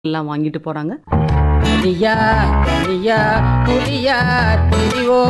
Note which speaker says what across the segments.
Speaker 1: எல்லாம் வாங்கிட்டு போறாங்க
Speaker 2: புலியா புலியா புலியா திரிவோ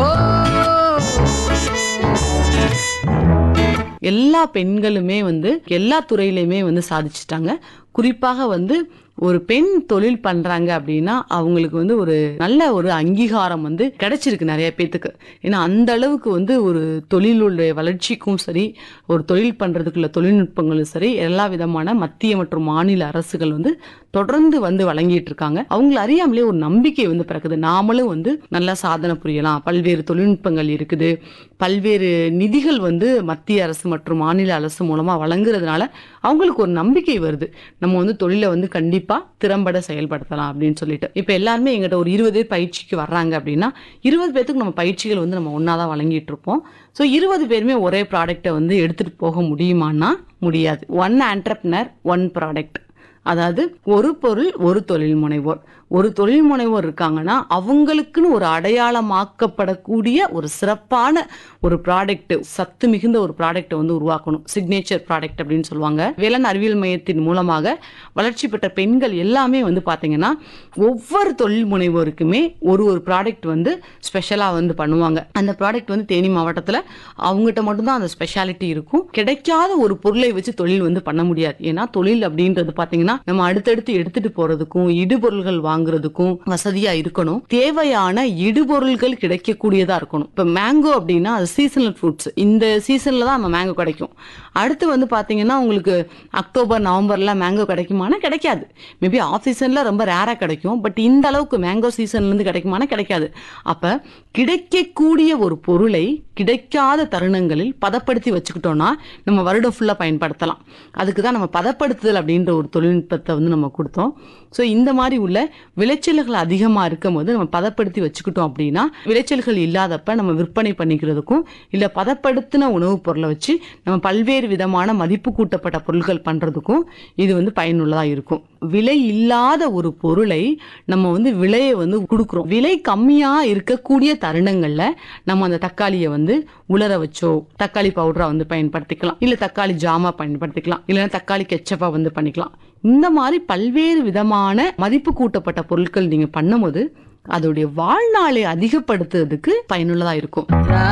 Speaker 1: எல்லா பெண்களுமே வந்து எல்லா துறையிலையுமே வந்து சாதிச்சிட்டாங்க குறிப்பாக வந்து ஒரு பெண் தொழில் பண்றாங்க அப்படின்னா அவங்களுக்கு வந்து ஒரு நல்ல ஒரு அங்கீகாரம் வந்து கிடைச்சிருக்கு நிறைய பேத்துக்கு ஏன்னா அந்த அளவுக்கு வந்து ஒரு தொழிலுடைய வளர்ச்சிக்கும் சரி ஒரு தொழில் பண்றதுக்குள்ள தொழில்நுட்பங்களும் சரி எல்லா விதமான மத்திய மற்றும் மாநில அரசுகள் வந்து தொடர்ந்து வந்து வழங்கிட்டு இருக்காங்க அவங்கள அறியாமலே ஒரு நம்பிக்கை வந்து பிறக்குது நாமளும் வந்து நல்லா சாதனை புரியலாம் பல்வேறு தொழில்நுட்பங்கள் இருக்குது பல்வேறு நிதிகள் வந்து மத்திய அரசு மற்றும் மாநில அரசு மூலமா வழங்குறதுனால அவங்களுக்கு ஒரு நம்பிக்கை வருது நம்ம வந்து தொழிலை வந்து கண்டிப்பா திறம்பட செயல்படுத்தலாம் அப்படின்னு சொல்லிட்டு இப்ப எல்லாருமே எங்கிட்ட ஒரு இருபது பேர் பயிற்சிக்கு வர்றாங்க அப்படின்னா இருபது பேத்துக்கு நம்ம பயிற்சிகள் வந்து நம்ம ஒன்னாதான் வழங்கிட்டு இருப்போம் ஸோ இருபது பேருமே ஒரே ப்ராடக்ட்டை வந்து எடுத்துட்டு போக முடியுமான்னா முடியாது ஒன் ஆண்டர்பனர் ஒன் ப்ராடக்ட் அதாவது ஒரு பொருள் ஒரு தொழில் முனைவோர் ஒரு தொழில் முனைவோர் இருக்காங்கன்னா அவங்களுக்குன்னு ஒரு அடையாளமாக்கப்படக்கூடிய ஒரு சிறப்பான ஒரு ப்ராடக்ட் சத்து மிகுந்த ஒரு ப்ராடக்ட்டை வந்து உருவாக்கணும் சிக்னேச்சர் ப்ராடக்ட் அப்படின்னு சொல்லுவாங்க வேளாண் அறிவியல் மையத்தின் மூலமாக வளர்ச்சி பெற்ற பெண்கள் எல்லாமே வந்து பாத்தீங்கன்னா ஒவ்வொரு தொழில் முனைவோருக்குமே ஒரு ஒரு ப்ராடக்ட் வந்து ஸ்பெஷலா வந்து பண்ணுவாங்க அந்த ப்ராடக்ட் வந்து தேனி மாவட்டத்துல அவங்ககிட்ட மட்டும்தான் அந்த ஸ்பெஷாலிட்டி இருக்கும் கிடைக்காத ஒரு பொருளை வச்சு தொழில் வந்து பண்ண முடியாது ஏன்னா தொழில் அப்படின்றது பாத்தீங்கன்னா நம்ம அடுத்தடுத்து எடுத்துட்டு போறதுக்கும் இடுபொருள்கள் வாங்குறதுக்கும் வசதியா இருக்கணும் தேவையான இடுபொருள்கள் கிடைக்கக்கூடியதா இருக்கணும் இப்ப மேங்கோ அப்படின்னா அது சீசனல் ஃப்ரூட்ஸ் இந்த சீசன்ல தான் நம்ம மேங்கோ கிடைக்கும் அடுத்து வந்து பாத்தீங்கன்னா உங்களுக்கு அக்டோபர் நவம்பர்ல மேங்கோ கிடைக்குமானா கிடைக்காது மேபி ஆஃப் சீசன்ல ரொம்ப ரேரா கிடைக்கும் பட் இந்த அளவுக்கு மேங்கோ சீசன்ல இருந்து கிடைக்குமானா கிடைக்காது அப்ப கிடைக்கக்கூடிய ஒரு பொருளை கிடைக்காத தருணங்களில் பதப்படுத்தி வச்சுக்கிட்டோம்னா நம்ம வருடம் ஃபுல்லா பயன்படுத்தலாம் அதுக்கு தான் நம்ம பதப்படுத்துதல் அப்படின்ற ஒரு தொழில்நுட்பத்தை வந்து நம்ம கொடுத்தோம் ஸோ இந்த மாதிரி உள்ள விளைச்சல்கள் அதிகமாக இருக்கும் போது நம்ம பதப்படுத்தி வச்சுக்கிட்டோம் அப்படின்னா விளைச்சல்கள் இல்லாதப்ப நம்ம விற்பனை பண்ணிக்கிறதுக்கும் இல்லை பதப்படுத்தின உணவுப் பொருளை வச்சு நம்ம பல்வேறு விதமான மதிப்பு கூட்டப்பட்ட பொருட்கள் பண்ணுறதுக்கும் இது வந்து பயனுள்ளதாக இருக்கும் விலை இல்லாத ஒரு பொருளை நம்ம வந்து விலையை வந்து கொடுக்குறோம் விலை கம்மியாக இருக்கக்கூடிய தருணங்களில் நம்ம அந்த தக்காளியை வந்து உலர வச்சோ தக்காளி பவுடரா வந்து பயன்படுத்திக்கலாம் இல்லை தக்காளி ஜாமா பயன்படுத்திக்கலாம் இல்லைன்னா தக்காளி கெச்சப்பா வந்து பண்ணிக்கலாம் இந்த மாதிரி பல்வேறு விதமான மதிப்பு கூட்டப்பட்ட பொருட்கள் நீங்க பண்ணும்போது அதோடைய வாழ்நாளை அதிகப்படுத்துறதுக்கு பயனுள்ளதா இருக்கும்